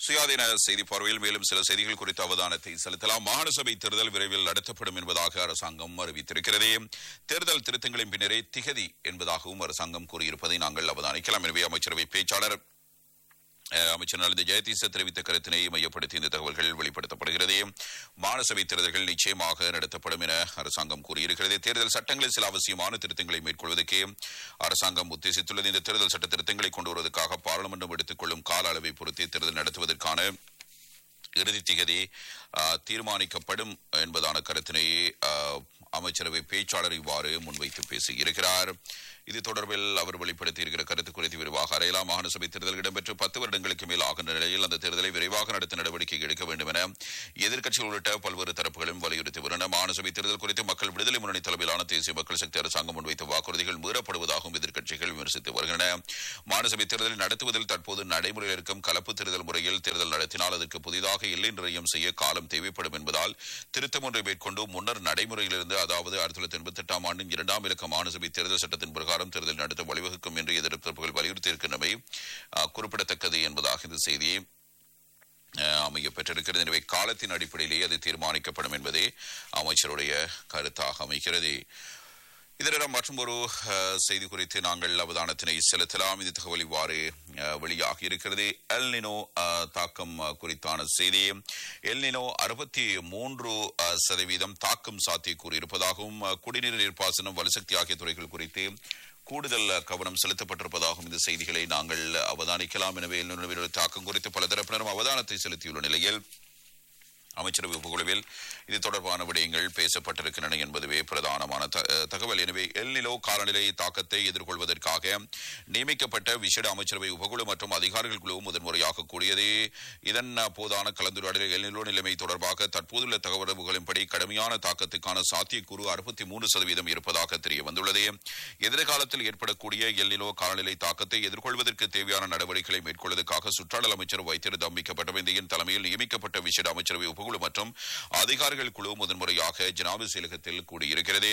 சுயாதீன செய்தி பார்வையில் மேலும் சில செய்திகள் குறித்த அவதானத்தை செலுத்தலாம் மாகாண சபை தேர்தல் விரைவில் நடத்தப்படும் என்பதாக அரசாங்கம் அறிவித்திருக்கிறது தேர்தல் திருத்தங்களின் பின்னரே திகதி என்பதாகவும் அரசாங்கம் கூறியிருப்பதை நாங்கள் அவதானிக்கலாம் எனவே அமைச்சரவை பேச்சாளர் அஹ், அமைச்சர் நலிந்த ஜெயதீச தெரிவித்த கருத்தினை மையப்படுத்தி இந்த தகவல்கள் வெளிப்படுத்தப்படுகிறது மாநசபை தேர்தல்கள் நிச்சயமாக நடத்தப்படும் என அரசாங்கம் கூறியிருக்கிறது தேர்தல் சட்டங்களில் சில அவசியமான திருத்தங்களை மேற்கொள்வதற்கு அரசாங்கம் உத்தேசித்துள்ளது இந்த தேர்தல் சட்ட திருத்தங்களை கொண்டு வருவதற்காக பாராளுமன்றம் எடுத்துக்கொள்ளும் கால அளவை பொறுத்து தேர்தல் நடத்துவதற்கான இறுதி திகதி அஹ், தீர்மானிக்கப்படும் என்பதான கருத்தினை அஹ், அமைச்சரவை பேச்சாளர் இவ்வாறு முன்வைத்து பேசியிருக்கிறார் இது தொடர்பில் அவர் வெளிப்படுத்தியிருக்கிற கருத்து குறித்து விரிவாக அறையலா மாகாண சபை தேர்தல் இடம்பெற்று பத்து வருடங்களுக்கு மேல் ஆகின்ற நிலையில் அந்த தேர்தலை விரைவாக நடத்த நடவடிக்கை எடுக்க வேண்டும் என எதிர்க்கட்சிகள் உள்ளிட்ட பல்வேறு தரப்புகளும் வலியுறுத்தி வருகின்றன மாகாண சபை தேர்தல் குறித்து மக்கள் விடுதலை முன்னணி தலைமையிலான தேசிய மக்கள் சக்தி அரசாங்கம் முன்வைத்த வாக்குறுதிகள் மீறப்படுவதாகவும் எதிர்க்கட்சிகள் விமர்சித்து வருகின்றன மாகாண சபை தேர்தலை நடத்துவதில் தற்போது நடைமுறையில் இருக்கும் கலப்பு தேர்தல் முறையில் தேர்தல் நடத்தினால் அதற்கு புதிதாக எல்லை நிர்ணயம் செய்ய காலம் தேவைப்படும் என்பதால் திருத்தம் ஒன்றை மேற்கொண்டு முன்னர் நடைமுறையிலிருந்து அதாவது ஆயிரத்தி தொள்ளாயிரத்தி எண்பத்தி எட்டாம் ஆண்டின் இரண்டாம் இலக்க மாநிலசபை தேர்தல் சட்டத்தின் பிரகாரம் தேர்தல் நடத்த வழிவகுக்கும் என்று எதிர்த்தரப்புகள் வலியுறுத்தியிருக்கின்றமை அஹ், குறிப்பிடத்தக்கது என்பதாக இந்த செய்தியை அஹ், அமைய பெற்றிருக்கிறது எனவே காலத்தின் அடிப்படையிலேயே அது தீர்மானிக்கப்படும் என்பதே அமைச்சருடைய கருத்தாக அமைகிறது இதனிடம் மற்றும் ஒரு செய்தி குறித்து நாங்கள் அவதானத்தினை செலுத்தலாம் இந்த தகவல் இவ்வாறு அஹ், வெளியாகி இருக்கிறது எல்னினோ அஹ், தாக்கம் அஹ், குறித்தான செய்தி எல்னினோ அறுபத்தி மூன்று அஹ், சதவீதம் தாக்கம் சாத்தியக்கூறு இருப்பதாகவும் அஹ், குடிநீர் நீர்ப்பாசனம் வலுசக்தி ஆகிய துறைகள் குறித்து கூடுதல் அஹ், கவனம் செலுத்தப்பட்டிருப்பதாகவும் இந்த செய்திகளை நாங்கள் அவதானிக்கலாம் எனவே எல்னினோவின் தாக்கம் குறித்து பல தரப்பினரும் அவதானத்தை செலுத்தியுள்ள நிலையில் அமைச்சரவை உபகுழுவில் இது தொடர்பான விடயங்கள் பேசப்பட்டிருக்கின்றன என்பதுவே பிரதானமான த- தகவல் எனவே எல்நிலோ காலநிலை தாக்கத்தை எதிர்கொள்வதற்காக நியமிக்கப்பட்ட விசேட அமைச்சரவை உபகுழு மற்றும் அதிகாரிகள் குழு முதன்முறையாக கூடியது இதன் போதான கலந்துரையாடலில் எல்நிலோ நிலைமை தொடர்பாக தற்போதுள்ள தகவல்களின்படி கடுமையான தாக்கத்துக்கான சாத்தியக்கூறு அறுபத்தி மூன்று சதவீதம் இருப்பதாக தெரிய வந்துள்ளது எதிர்காலத்தில் ஏற்படக்கூடிய எல்நிலோ காலநிலை தாக்கத்தை எதிர்கொள்வதற்கு தேவையான நடவடிக்கைகளை மேற்கொள்வதற்காக சுற்றாடல் அமைச்சர் வைத்திரு தம்பிக்கப்பட்டவந்தியின் தலைமையில் நியமிக்கப்பட்ட விசேட அமைச்சரவை உபகுழு மற்றும் அதிகாரிகள் குழு முதன்முறையாக ஜனாபி செயலகத்தில் கூடியிருக்கிறது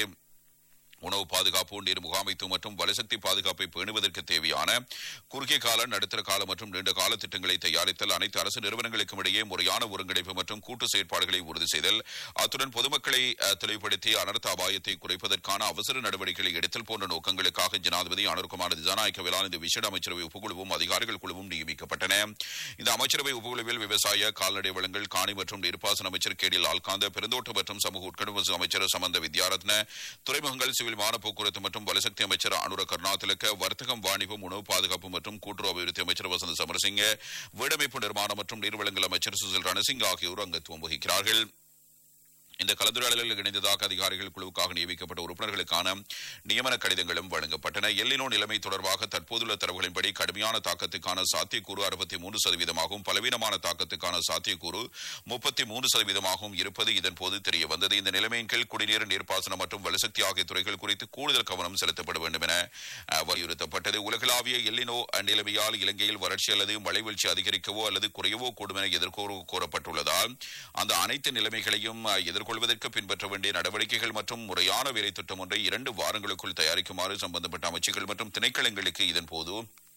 உணவு பாதுகாப்பு நீர் முகாமைத்துவம் மற்றும் வலுசக்தி பாதுகாப்பை பேணுவதற்கு தேவையான குறுகிய கால நடுத்தர கால மற்றும் நீண்ட கால திட்டங்களை தயாரித்தல் அனைத்து அரசு நிறுவனங்களுக்கும் இடையே முறையான ஒருங்கிணைப்பு மற்றும் கூட்டு செயற்பாடுகளை உறுதி செய்தல் அத்துடன் பொதுமக்களை அஹ், தெளிவுபடுத்தி அனர்த்த அபாயத்தை குறைப்பதற்கான அவசர நடவடிக்கைகளை எடுத்தல் போன்ற நோக்கங்களுக்காக ஜனாதிபதி அனுர்குமார் திசாநாயக்கவிலான இந்த விசேட அமைச்சரவை உபகுழுவும் அதிகாரிகள் குழுவும் நியமிக்கப்பட்டன இந்த அமைச்சரவை உபகுழுவில் விவசாய கால்நடை வளங்கள் காணி மற்றும் நீர்ப்பாசன அமைச்சர் கேடி லால்காந்த பெருந்தோட்ட மற்றும் சமூக உட்கட்டமைப்பு அமைச்சர் சமந்த வித்யாரத்ன துறைமுகங்கள் சிவில் விமான போக்குவரத்து மற்றும் வலுசக்தி அமைச்சர் அனுர கருணாதிலக்க வர்த்தகம் வாணிபம் உணவு பாதுகாப்பு மற்றும் கூட்டுறவு அபிவிருத்தி அமைச்சர் வசந்த சமரசிங்க வீடமைப்பு நிர்மாணம் மற்றும் நீர்வளங்கள் அமைச்சர் சுசில் ரணசிங் ஆகியோர் அங்கத்துவம் வகிக்கிறார்கள் இந்த கலந்துரையாடலில் இணைந்ததாக அதிகாரிகள் குழுவுக்காக நியமிக்கப்பட்ட உறுப்பினர்களுக்கான நியமன கடிதங்களும் வழங்கப்பட்டன எல்லினோ நிலைமை தொடர்பாக தற்போதுள்ள தரவுகளின்படி கடுமையான தாக்கத்துக்கான சாத்தியக்கூறு அறுபத்தி மூன்று சதவீதமாகவும் பலவீனமான தாக்கத்துக்கான சாத்தியக்கூறு முப்பத்தி மூன்று சதவீதமாகவும் இருப்பது இதன்போது தெரிய வந்தது இந்த நிலைமையின் கீழ் குடிநீர் நீர்ப்பாசனம் மற்றும் வலுசக்தி ஆகிய துறைகள் குறித்து கூடுதல் கவனம் செலுத்தப்பட வேண்டும் என அஹ், வலியுறுத்தப்பட்டது உலகளாவிய எல்லினோ நிலைமையால் இலங்கையில் வறட்சி அல்லது மழை வீழ்ச்சி அதிகரிக்கவோ அல்லது குறையவோ கூடும் என எதிர்கோர கோரப்பட்டுள்ளதால் அந்த அனைத்து நிலைமைகளையும் அஹ், எதிர்கொள்வதற்கு பின்பற்ற வேண்டிய நடவடிக்கைகள் மற்றும் முறையான வேலை திட்டம் ஒன்றை இரண்டு வாரங்களுக்குள் தயாரிக்குமாறு சம்பந்தப்பட்ட அமைச்சுகள் மற்றும் திணைக்களங்களுக்கு இதன்போது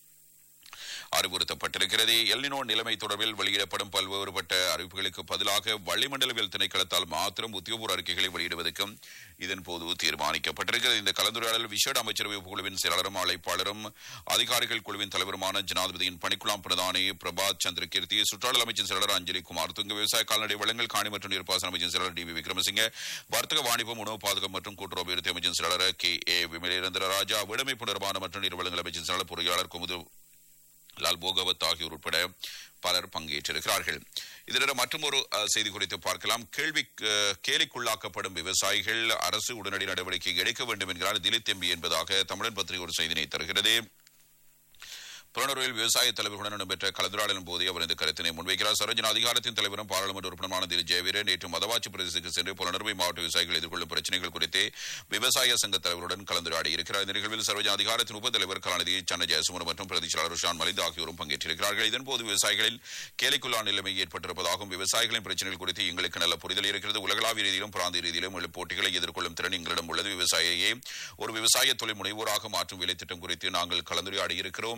அறிவுறுத்தப்பட்டிருக்கிறது எல்னினோ நிலைமை தொடர்பில் வெளியிடப்படும் பல்வேறுபட்ட அறிவிப்புகளுக்கு பதிலாக வளிமண்டலவியல் திணைக்களத்தால் மாத்திரம் உத்தியோகபூர்வ அறிக்கைகளை வெளியிடுவதற்கும் இதன்போது தீர்மானிக்கப்பட்டிருக்கிறது இந்த கலந்துரையாடல் விசேட அமைச்சரவை குழுவின் செயலாளரும் அழைப்பாளரும் அதிகாரிகள் குழுவின் தலைவருமான ஜனாதிபதியின் பணிக்குழாம் பிரதானி பிரபாத் சந்திர கீர்த்தி சுற்றாடல் அமைச்சின் செயலாளர் அஞ்சலி குமார் துங்க விவசாய கால்நடை வளங்கள் காணி மற்றும் நீர்ப்பாசன அமைச்சின் செயலாளர் டி வி விக்ரமசிங்க வர்த்தக வாணிபம் உணவு பாதுகாப்பு மற்றும் கூட்டுறவு அபிவிருத்தி அமைச்சின் செயலாளர் கே ஏ விமலேந்திர ராஜா வீடமைப்பு நிர்மாணம் மற்றும் நீர்வளங்கள் அமைச்சின் செயலாளர் பொறியாளர் குமுது லால் போகவத் ஆகியோர் உட்பட பலர் பங்கேற்றிருக்கிறார்கள் இதனிடம் மற்றும் ஒரு செய்தி குறித்து பார்க்கலாம் கேள்வி அஹ், கேலிக்குள்ளாக்கப்படும் விவசாயிகள் அரசு உடனடி நடவடிக்கை எடுக்க வேண்டும் என்கிறார் திலீப் எம்பி என்பதாக தமிழன் பத்திரிகை ஒரு செய்தினை தருகிறது புலனறுவில் விவசாய தலைவர்களுடன் நடைபெற்ற கலந்துரையாடலின் போதே அவர் இந்த கருத்தினை முன்வைக்கிறார் சரோஜன அதிகாரத்தின் தலைவரும் பாராளுமன்ற உறுப்பினருமான திரு ஜெயவீரன் நேற்று மதவாச்சி பிரதேசத்துக்கு சென்று புலனறுவை மாவட்ட விவசாயிகள் எதிர்கொள்ளும் பிரச்சனைகள் குறித்து விவசாய சங்க தலைவருடன் கலந்துரையாடி இருக்கிறார் இந்த நிகழ்வில் சரோஜன அதிகாரத்தின் உப தலைவர் கலாநிதி சன்ன ஜெயசுமன் மற்றும் பிரதி செயலாளர் ருஷான் மலித் ஆகியோரும் பங்கேற்றிருக்கிறார்கள் இதன்போது விவசாயிகளில் கேலிக்குள்ளான நிலைமை ஏற்பட்டிருப்பதாகவும் விவசாயிகளின் பிரச்சனைகள் குறித்து எங்களுக்கு நல்ல புரிதல் இருக்கிறது உலகளாவிய ரீதியிலும் பிராந்திய ரீதியிலும் உள்ள போட்டிகளை எதிர்கொள்ளும் திறன் எங்களிடம் உள்ளது விவசாயியை ஒரு விவசாய தொழில் முனைவோராக மாற்றும் வேலை திட்டம் குறித்து நாங்கள் கலந்துரையாடி இருக்கிறோம் இதுவே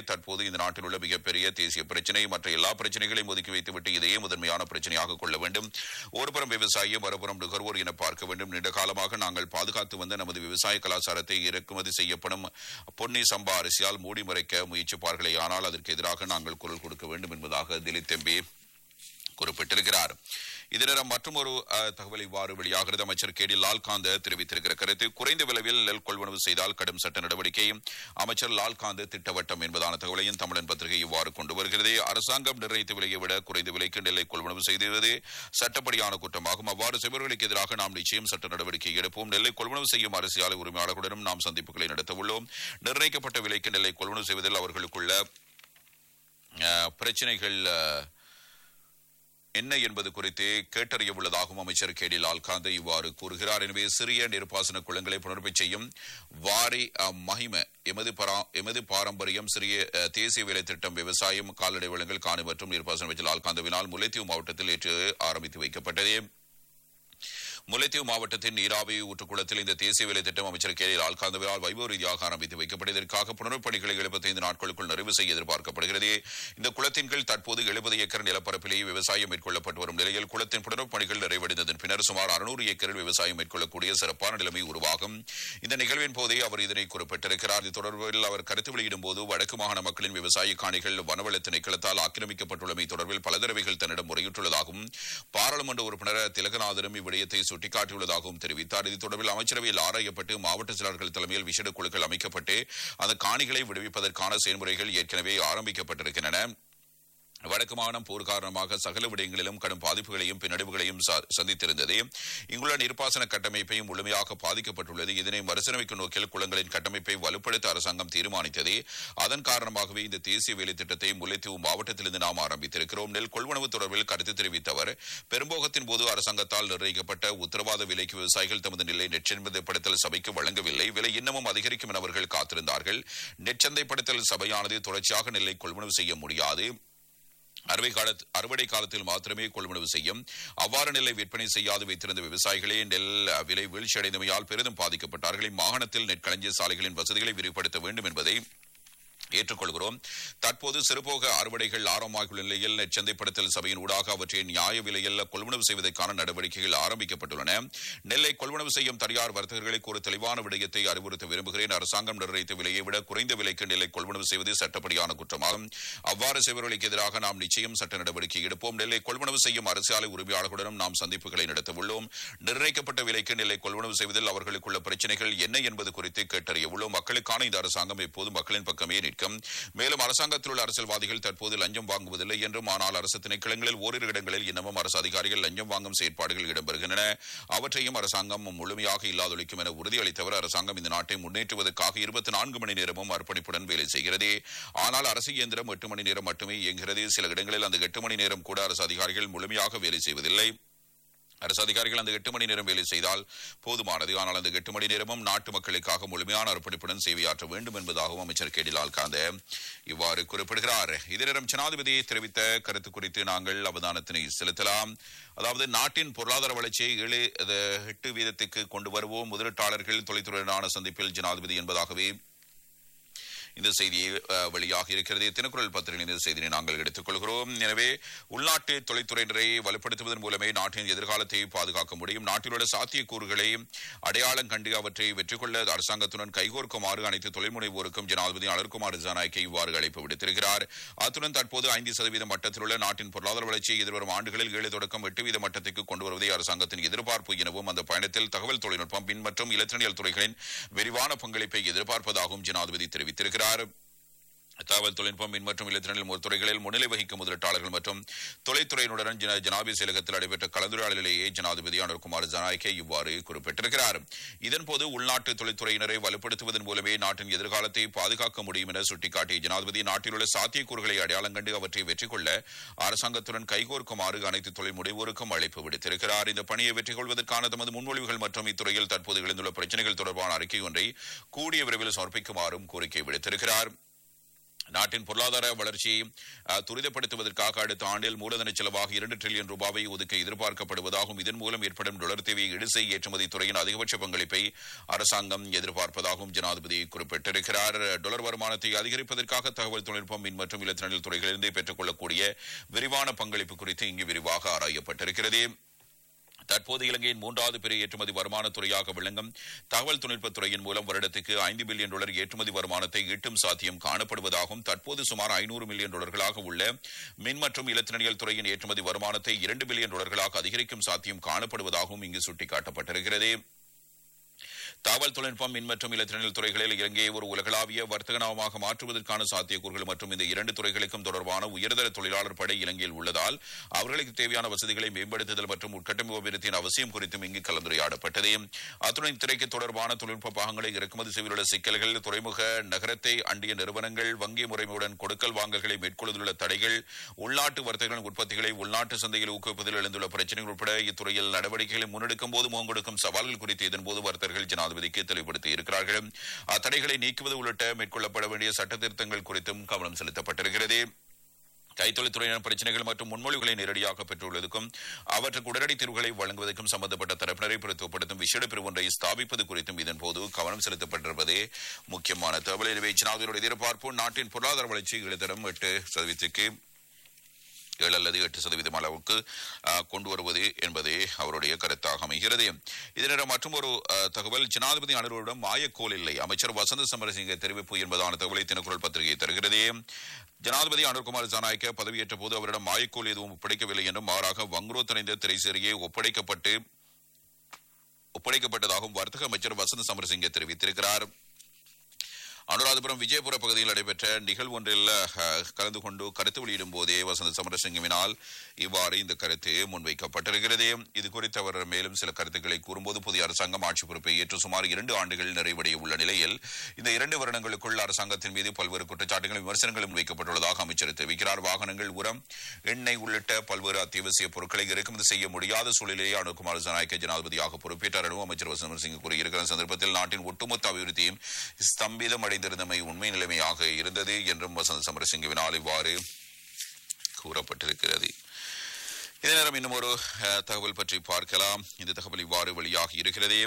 தற்போது இந்த நாட்டில் உள்ள மிகப்பெரிய தேசிய பிரச்சனை மற்ற எல்லா பிரச்சனைகளையும் ஒதுக்கி வைத்துவிட்டு இதையே முதன்மையான பிரச்சனையாக கொள்ள வேண்டும் ஒருபுறம் விவசாயி மறுபுறம் நுகர்வோர் என பார்க்க வேண்டும் நீண்ட காலமாக நாங்கள் பாதுகாத்து வந்த நமது விவசாய கலாச்சாரத்தை இறக்குமதி செய்யப்படும் பொன்னி சம்பா அரிசியால் மூடி மறைக்க முயற்சிப்பார்களே ஆனால் அதற்கு எதிராக நாங்கள் குரல் கொடுக்க வேண்டும் என்பதாக திலீப் தெம்பி குறிப்பிட்டிருக்கிறார் இதனிடம் மற்றும் ஒரு தகவல் இவ்வாறு வெளியாகிறது அமைச்சர் கே டி லால்காந்த தெரிவித்திருக்கிற கருத்து குறைந்த விலையில் நெல் கொள்வனவு செய்தால் கடும் சட்ட நடவடிக்கை அமைச்சர் லால்காந்து திட்டவட்டம் என்பதான தகவலையும் தமிழன் பத்திரிகை இவ்வாறு கொண்டு வருகிறது அரசாங்கம் நிர்ணயித்த விலையை விட குறைந்த விலைக்கு நெல்லை கொள்வனவு செய்திருவது சட்டப்படியான குற்றமாகும் அவ்வாறு செய்பவர்களுக்கு எதிராக நாம் நிச்சயம் சட்ட நடவடிக்கை எடுப்போம் நெல்லை கொள்வனவு செய்யும் அரசு ஆலை உரிமையாளர்களுடன் நாம் சந்திப்புகளை நடத்த உள்ளோம் நிர்ணயிக்கப்பட்ட விலைக்கு நெல்லை கொள்வனவு செய்வதில் அவர்களுக்குள்ள அஹ், பிரச்சனைகள் அஹ், என்ன என்பது குறித்து கேட்டறிய உள்ளதாகவும் அமைச்சர் கே டி லால்காந்த் இவ்வாறு கூறுகிறார் எனவே சிறிய நீர்ப்பாசன குளங்களை புனர்ப்பை செய்யும் வாரி அஹ், மகிம எமது பரா எமது பாரம்பரியம் சிறிய அஹ், தேசிய வேலை திட்டம் விவசாயம் கால்நடை வளங்கள் காணி மற்றும் நீர்ப்பாசன அமைச்சர் லால்காந்தவினால் முல்லைத்தீவு மாவட்டத்தில் நேற்று ஆரம்பித்து வைக்கப்பட்டது முல்லைத்தீவு மாவட்டத்தின் நீராவி ஊற்றுக்குளத்தில் இந்த தேசிய வேலை திட்டம் அமைச்சர் கே லால்காந்தவினால் வைபவ ரீதியாக ஆரம்பித்து வைக்கப்பட்டதற்காக புனர்ப் பணிகளை எழுபத்தைந்து நாட்களுக்குள் நிறைவு செய்ய எதிர்பார்க்கப்படுகிறது இந்த குளத்தின் கீழ் தற்போது எழுபது ஏக்கர் நிலப்பரப்பிலேயே விவசாயம் மேற்கொள்ளப்பட்டு வரும் நிலையில் குளத்தின் புனர்ப் பணிகள் நிறைவடைந்ததன் பின்னர் சுமார் அறுநூறு ஏக்கரில் விவசாயம் மேற்கொள்ளக்கூடிய சிறப்பான நிலைமை உருவாகும் இந்த நிகழ்வின் போதே அவர் இதனை குறிப்பிட்டிருக்கிறார் இது தொடர்பில் அவர் கருத்து வெளியிடும் போது வடக்கு மாகாண மக்களின் விவசாய காணிகள் வனவள திணைக்களத்தால் ஆக்கிரமிக்கப்பட்டுள்ளமை தொடர்பில் பல தடவைகள் தன்னிடம் முறையிட்டுள்ளதாகவும் பாராளுமன்ற உறுப்பினர் திலகநாதனும் இவ்விடயத்தை சுட்டிக்காட்டியுள்ளதாகவும் தெரிவித்தார் இது தொடர்பில் அமைச்சரவையில் ஆராயப்பட்டு மாவட்ட செயலாளர்கள் தலைமையில் விசேட குழுக்கள் அமைக்கப்பட்டு அந்த காணிகளை விடுவிப்பதற்கான செயல்முறைகள் ஏற்கனவே ஆரம்பிக்கப்பட்டிருக்கின்றன வடக்கு மாகாணம் போர் காரணமாக சகல விடயங்களிலும் கடும் பாதிப்புகளையும் பின்னடைவுகளையும் ச- சந்தித்திருந்தது இங்குள்ள நீர்ப்பாசன கட்டமைப்பையும் முழுமையாக பாதிக்கப்பட்டுள்ளது இதனை மறுசீரமைக்கும் நோக்கில் குளங்களின் கட்டமைப்பை வலுப்படுத்த அரசாங்கம் தீர்மானித்தது அதன் காரணமாகவே இந்த தேசிய வேலை திட்டத்தை முல்லைத்தீவு மாவட்டத்திலிருந்து நாம் ஆரம்பித்திருக்கிறோம் நெல் கொள்வனவு தொடர்பில் கருத்து தெரிவித்த அவர் பெரும்போகத்தின் போது அரசாங்கத்தால் நிர்ணயிக்கப்பட்ட உத்தரவாத விலைக்கு விவசாயிகள் தமது நிலை நெச்சென்பதைப்படுத்தல் சபைக்கு வழங்கவில்லை விலை இன்னமும் அதிகரிக்கும் என அவர்கள் காத்திருந்தார்கள் நெச்சந்தைப்படுத்தல் சபையானது தொடர்ச்சியாக நெல்லை கொள்வனவு செய்ய முடியாது அறுவை கால அறுவடை காலத்தில் மாத்திரமே கொள்வனவு செய்யும் அவ்வாறு நெல்லை விற்பனை செய்யாது வைத்திருந்த விவசாயிகளே நெல் அஹ், விலை வீழ்ச்சியடைந்தமையால் பெரிதும் பாதிக்கப்பட்டார்கள் இம்மாகாணத்தில் நெற்களஞ்சிய சாலைகளின் வசதிகளை விரிவுபடுத்த வேண்டும் என்பதை ஏற்றுக்கொள்கிறோம் தற்போது சிறுபோக அறுவடைகள் ஆரம்பமாகியுள்ள நிலையில் நெச்சந்தைப்படுத்தல் சபையின் ஊடாக அவற்றை நியாய விலையில் கொள்வனவு செய்வதற்கான நடவடிக்கைகள் ஆரம்பிக்கப்பட்டுள்ளன நெல்லை கொள்வனவு செய்யும் தனியார் வர்த்தகர்களுக்கு ஒரு தெளிவான விடயத்தை அறிவுறுத்த விரும்புகிறேன் அரசாங்கம் நிர்ணயித்த விலையை விட குறைந்த விலைக்கு நெல்லை கொள்வனவு செய்வது சட்டப்படியான குற்றமாகும் அவ்வாறு செய்பவர்களுக்கு எதிராக நாம் நிச்சயம் சட்ட நடவடிக்கை எடுப்போம் நெல்லை கொள்வனவு செய்யும் அரசியலை உரிமையாளர்களுடன் நாம் சந்திப்புகளை நடத்த உள்ளோம் நிர்ணயிக்கப்பட்ட விலைக்கு நெல்லை கொள்வனவு செய்வதில் அவர்களுக்குள்ள பிரச்சனைகள் என்ன என்பது குறித்து கேட்டறிய உள்ளோம் மக்களுக்கான இந்த அரசாங்கம் எப்போது மக்களின் பக்கமே நிற்கும் மேலும் அரசாங்கத்தில் உள்ள அரசியல்வாதிகள் தற்போது லஞ்சம் வாங்குவதில்லை என்றும் ஆனால் அரசு திணைக்களங்களில் ஓரிரு இடங்களில் இன்னமும் அரசு அதிகாரிகள் லஞ்சம் வாங்கும் செயற்பாடுகள் இடம்பெறுகின்றன அவற்றையும் அரசாங்கம் முழுமையாக இல்லாதொழிக்கும் என உறுதியளித்தவர் அரசாங்கம் இந்த நாட்டை முன்னேற்றுவதற்காக இருபத்தி நான்கு மணி நேரமும் அர்ப்பணிப்புடன் வேலை செய்கிறது ஆனால் அரசு இயந்திரம் எட்டு மணி நேரம் மட்டுமே இயங்குகிறது சில இடங்களில் அந்த எட்டு மணி நேரம் கூட அரசு அதிகாரிகள் முழுமையாக வேலை செய்வதில்லை அரசு அதிகாரிகள் அந்த எட்டு மணி நேரம் வேலை செய்தால் போதுமானது ஆனால் அந்த எட்டு மணி நேரமும் நாட்டு மக்களுக்காக முழுமையான அர்ப்பணிப்புடன் சேவையாற்ற வேண்டும் என்பதாகவும் அமைச்சர் கே டி லால்காந்த இவ்வாறு குறிப்பிடுகிறார் இதனிடம் ஜனாதிபதி தெரிவித்த கருத்து குறித்து நாங்கள் அவதானத்தினை செலுத்தலாம் அதாவது நாட்டின் பொருளாதார வளர்ச்சியை ஏழு அது, எட்டு வீதத்துக்கு கொண்டு வருவோம் முதலீட்டாளர்கள் தொழில்துறையினரான சந்திப்பில் ஜனாதிபதி என்பதாகவே இந்த செய்தி அஹ், வெளியாக இருக்கிறது தினக்குரல் பத்திரிகை இந்த செய்தியை நாங்கள் எடுத்துக் கொள்கிறோம் எனவே உள்நாட்டு தொழில்துறையினரை வலுப்படுத்துவதன் மூலமே நாட்டின் எதிர்காலத்தை பாதுகாக்க முடியும் நாட்டில் உள்ள சாத்தியக்கூறுகளை அடையாளம் கண்டு அவற்றை வெற்றி கொள்ள அரசாங்கத்துடன் கைகோர்க்குமாறு அனைத்து தொழில் முனைவோருக்கும் ஜனாதிபதி அலர்குமார் ஜனநாயக்கை இவ்வாறு அழைப்பு விடுத்திருக்கிறார் அத்துடன் தற்போது ஐந்து சதவீத மட்டத்தில் உள்ள நாட்டின் பொருளாதார வளர்ச்சியை எதிர்வரும் ஆண்டுகளில் ஏழு தொடக்கம் எட்டு வீத மட்டத்துக்கு கொண்டு வருவதே அரசாங்கத்தின் எதிர்பார்ப்பு எனவும் அந்த பயணத்தில் தகவல் தொழில்நுட்பம் மின் மற்றும் இலத்திரனியல் துறைகளின் விரிவான பங்களிப்பை எதிர்பார்ப்பதாகவும் ஜனாதிபதி தெரிவித்திருக்கிறார் தகவல் தொழில்நுட்பம் மின் மற்றும் இலத்திரனியல் துறைகளில் முன்னிலை வகிக்கும் முதலீட்டாளர்கள் மற்றும் தொலைத்துறையினுடன் ஜன- ஜனாதிபதி செயலகத்தில் நடைபெற்ற கலந்துரையாடலிலேயே ஜனாதிபதி அனுர்குமார் ஜனாய்கே இவ்வாறு குறிப்பிட்டிருக்கிறார் இதன்போது உள்நாட்டு தொழில்துறையினரை வலுப்படுத்துவதன் மூலமே நாட்டின் எதிர்காலத்தை பாதுகாக்க முடியும் என சுட்டிக்காட்டிய ஜனாதிபதி நாட்டில் உள்ள சாத்தியக்கூறுகளை அடையாளம் கண்டு அவற்றை வெற்றி கொள்ள அரசாங்கத்துடன் கைகோர்க்குமாறு அனைத்து தொழில் முனைவோருக்கும் அழைப்பு விடுத்திருக்கிறார் இந்த பணியை வெற்றி கொள்வதற்கான தமது முன்மொழிவுகள் மற்றும் இத்துறையில் தற்போது எழுந்துள்ள பிரச்சனைகள் தொடர்பான அறிக்கை ஒன்றை கூடிய விரைவில் சமர்ப்பிக்குமாறும் கோரிக்கை விடுத்திருக்கிறார் நாட்டின் பொருளாதார வளர்ச்சியை அஹ், துரிதப்படுத்துவதற்காக அடுத்த ஆண்டில் மூலதன செலவாக இரண்டு டிரில்லியன் ரூபாவை ஒதுக்க எதிர்பார்க்கப்படுவதாகவும் இதன் மூலம் ஏற்படும் டாலர் தேவையை இடுசை ஏற்றுமதி துறையின் அதிகபட்ச பங்களிப்பை அரசாங்கம் எதிர்பார்ப்பதாகவும் ஜனாதிபதி குறிப்பிட்டிருக்கிறார் டாலர் வருமானத்தை அதிகரிப்பதற்காக தகவல் தொழில்நுட்பம் மின் மற்றும் இலத்திரனியல் துறைகளிலிருந்து பெற்றுக் கொள்ளக்கூடிய விரிவான பங்களிப்பு குறித்து இங்கு விரிவாக ஆராயப்பட்டிருக்கிறது தற்போது இலங்கையின் மூன்றாவது பெரிய ஏற்றுமதி வருமான துறையாக விளங்கும் தகவல் தொழில்நுட்பத் துறையின் மூலம் வருடத்துக்கு ஐந்து பில்லியன் டாலர் ஏற்றுமதி வருமானத்தை ஈட்டும் சாத்தியம் காணப்படுவதாகவும் தற்போது சுமார் ஐநூறு மில்லியன் டாலர்களாக உள்ள மின் மற்றும் இலத்திரனியல் துறையின் ஏற்றுமதி வருமானத்தை இரண்டு பில்லியன் டாலர்களாக அதிகரிக்கும் சாத்தியம் காணப்படுவதாகவும் இங்கு சுட்டிக்காட்டப்பட்டிருக்கிறது தகவல் தொழில்நுட்பம் மின் மற்றும் இலத்திரனியல் துறைகளில் இலங்கையை ஒரு உலகளாவிய வர்த்தக நகரமாக மாற்றுவதற்கான சாத்தியக்கூறுகள் மற்றும் இந்த இரண்டு துறைகளுக்கும் தொடர்பான உயர்தர தொழிலாளர் படை இலங்கையில் உள்ளதால் அவர்களுக்கு தேவையான வசதிகளை மேம்படுத்துதல் மற்றும் உட்கட்டமைப்பு அபிவிருத்தியின் அவசியம் குறித்தும் இங்கு கலந்துரையாடப்பட்டது அத்துடன் திரைக்கு தொடர்பான தொழில்நுட்ப பாகங்களை இறக்குமதி செய்வதில் உள்ள சிக்கல்கள் துறைமுக நகரத்தை அண்டிய நிறுவனங்கள் வங்கி முறைமையுடன் கொடுக்கல் வாங்கல்களை மேற்கொள்வதில் உள்ள தடைகள் உள்நாட்டு வர்த்தகர்களின் உற்பத்திகளை உள்நாட்டு சந்தையில் ஊக்குவிப்பதில் எழுந்துள்ள பிரச்சனைகள் உட்பட இத்துறையில் நடவடிக்கைகளை முன்னெடுக்கும் போது முகம் கொடுக்கும் சவால்கள் குறித்து இதன்போது வர்த்தகர்கள் ஜனாதிபதிக்கு தெளிவுபடுத்தி இருக்கிறார்கள் அத்தடைகளை நீக்குவது உள்ளிட்ட மேற்கொள்ளப்பட வேண்டிய சட்ட திருத்தங்கள் குறித்தும் கவனம் செலுத்தப்பட்டிருக்கிறது கைத்தொழில்துறையினர் பிரச்சனைகள் மற்றும் முன்மொழிவுகளை நேரடியாக பெற்றுள்ளதற்கும் அவற்றுக்கு உடனடி தீர்வுகளை வழங்குவதற்கும் சம்பந்தப்பட்ட தரப்பினரை பிரத்துவப்படுத்தும் விசேட பிரிவு ஒன்றை ஸ்தாபிப்பது குறித்தும் இதன்போது கவனம் செலுத்தப்பட்டிருப்பதே முக்கியமான தகவல் எனவே ஜனாதிபதியுடைய எதிர்பார்ப்பு நாட்டின் பொருளாதார வளர்ச்சி எழுதரம் எட்டு சதவீதத்துக்கு ஏழு அல்லது எட்டு சதவீதம் அளவுக்கு அஹ், கொண்டு வருவது என்பதே அவருடைய கருத்தாக அமைகிறது இதனிட மற்றும் ஒரு தகவல் ஜனாதிபதி அனுருவிடம் மாயக்கோல் இல்லை அமைச்சர் வசந்த சமரசிங்க தெரிவிப்பு என்பதான தகவலை தினக்குரல் பத்திரிகை தருகிறது ஜனாதிபதி அனுர்குமார் ஜனநாயக்க பதவியேற்ற போது அவரிடம் மாயக்கோல் எதுவும் ஒப்படைக்கவில்லை என்றும் மாறாக வங்குரோ தணிந்த திரைசேரியை ஒப்படைக்கப்பட்டு ஒப்படைக்கப்பட்டதாகவும் வர்த்தக அமைச்சர் வசந்த சமரசிங்க தெரிவித்திருக்கிறார் அனுராதபுரம் விஜயபுர பகுதியில் நடைபெற்ற நிகழ்வு ஒன்றில் அஹ், கலந்து கொண்டு கருத்து வெளியிடும் போதே வசந்த சமரசிங்கவினால் இவ்வாறு இந்த கருத்து முன்வைக்கப்பட்டிருக்கிறது இது குறித்து அவர் மேலும் சில கருத்துக்களை கூறும்போது புதிய அரசாங்கம் ஆட்சி பொறுப்பை ஏற்று சுமார் இரண்டு ஆண்டுகள் நிறைவடைய உள்ள நிலையில் இந்த இரண்டு வருடங்களுக்குள் அரசாங்கத்தின் மீது பல்வேறு குற்றச்சாட்டுகளும் விமர்சனங்களும் வைக்கப்பட்டுள்ளதாக அமைச்சர் தெரிவிக்கிறார் வாகனங்கள் உரம் எண்ணெய் உள்ளிட்ட பல்வேறு அத்தியாவசிய பொருட்களை இறக்குமதி செய்ய முடியாத சூழலிலேயே அனுகுமார் ஜனநாயக்க ஜனாதிபதியாக பொறுப்பேற்றார் எனவும் அமைச்சர் வசந்த சிங் கூறியிருக்கிற சந்தர்ப்பத்தில் நாட்டின் ஒட்டுமொத்த அபிவிருத்தியும் ஸ்தம்பிதம் அடைந்திருந்தமை உண்மை நிலைமையாக இருந்தது என்றும் வசந்த சமரசிங்கவினால் இவ்வாறு கூறப்பட்டிருக்கிறது இதே நேரம் இன்னும் ஒரு அஹ், தகவல் பற்றி பார்க்கலாம் இந்த தகவல் இவ்வாறு வெளியாகி இருக்கிறது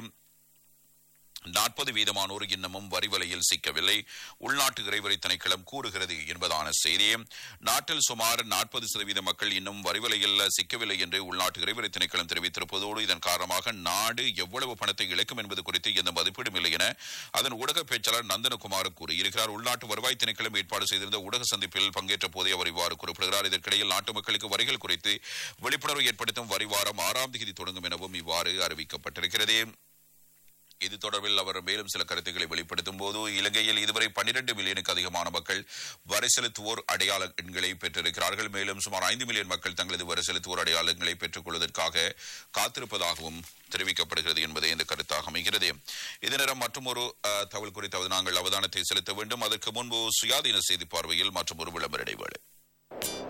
நாற்பது வீதமானோர் இன்னமும் வரி வலையில் சிக்கவில்லை உள்நாட்டு இறைவரி திணைக்களம் கூறுகிறது என்பதான செய்தி நாட்டில் சுமார் நாற்பது சதவீத மக்கள் இன்னும் வரி வலையில் சிக்கவில்லை என்று உள்நாட்டு இறைவரி திணைக்களம் தெரிவித்திருப்பதோடு இதன் காரணமாக நாடு எவ்வளவு பணத்தை இழக்கும் என்பது குறித்து எந்த மதிப்பீடும் இல்லை என அதன் ஊடக பேச்சாளர் நந்தனகுமார் கூறியிருக்கிறார் உள்நாட்டு வருவாய் திணைக்களம் ஏற்பாடு செய்திருந்த ஊடக சந்திப்பில் பங்கேற்ற போதே அவர் இவ்வாறு குறிப்பிடுகிறார் இதற்கிடையில் நாட்டு மக்களுக்கு வரிகள் குறித்து விழிப்புணர்வு ஏற்படுத்தும் வரி வாரம் ஆறாம் தேதி தொடங்கும் எனவும் இவ்வாறு அறிவிக்கப்பட்டிருக்கிறது இது தொடர்பில் அவர் மேலும் சில கருத்துக்களை வெளிப்படுத்தும் போது இலங்கையில் இதுவரை 12 மில்லியனுக்கு அதிகமான மக்கள் வரி செலுத்துவோர் அடையாள எண்களை பெற்றிருக்கிறார்கள் மேலும் சுமார் ஐந்து மில்லியன் மக்கள் தங்களது வரி செலுத்துவோர் அடையாளங்களை பெற்றுக் கொள்வதற்காக காத்திருப்பதாகவும் தெரிவிக்கப்படுகிறது என்பதே இந்த கருத்தாக அமைகிறது இதே நேரம் மற்றும் ஒரு தகவல் குறித்தாவது நாங்கள் அவதானத்தை செலுத்த வேண்டும் அதற்கு முன்பு சுயாதீன செய்தி பார்வையில் மற்றும் ஒரு விளம்பர இடைவேளை